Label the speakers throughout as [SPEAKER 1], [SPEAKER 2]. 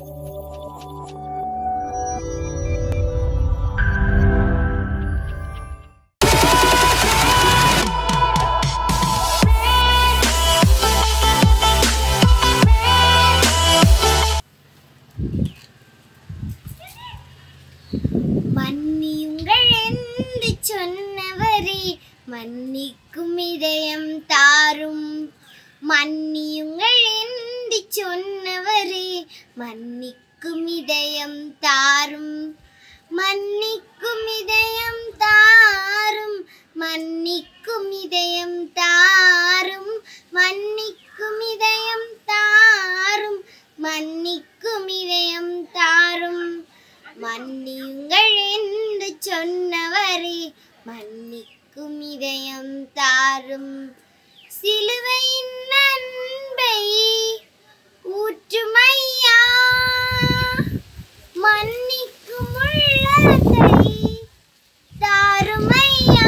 [SPEAKER 1] மன்னியுங்கள் என்று சொன்னவரே மன்னிக்கும் இதயம் தாரும் மன்னியுங்கள் என்று சொன்னவரே மன்னிக்கும் இதயம் தாரும் மன்னிக்கும் இதயம் தாரும் மன்னிக்கும் இதயம் தாரும் மன்னிக்கும் இதயம் தாரும் மன்னிக்கும் இதயம் தாரும் மன்னியுங்கள் என்று சொன்னவரே மன்னிக்கும் இதயம் தாரும் சிலுவையின் அன்பை ஊற்றுமையா மன்னிக்கும் உள்ளத்தை தாருமையா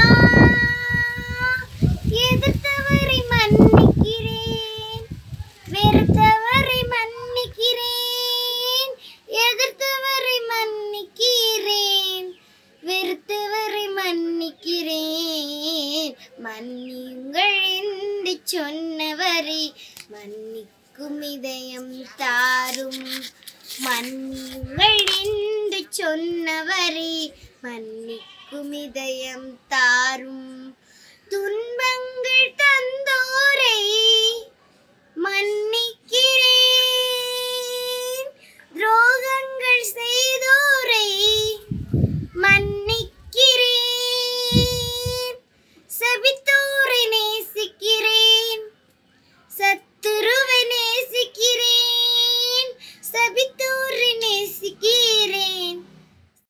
[SPEAKER 1] எதிர்த்தவரை மன்னிக்கிறேன் வெறுத்தவரை மன்னிக்கிறேன் எதிர்த்தவரை மன்னிக்கிறேன் வெறுத்தவரை மன்னிக்கிறேன் மன்னியுங்கள் என்று சொன்னவரே மன்னிக்கும் இதயம் தாரும் மன்னியுங்கள் என்று சொன்னவரே மன்னிக்கும் இதயம் தாரும் துன்பங்கள் தந்தோரை மன்னிக்கிறேன் துரோகங்கள் செய்தோரை மன்னிக்கிறேன் சபித்தோரை நேசிக்கிறேன் சத்துருவை நேசிக்கிறேன் சபித்தோரை நேசிக்கிறேன்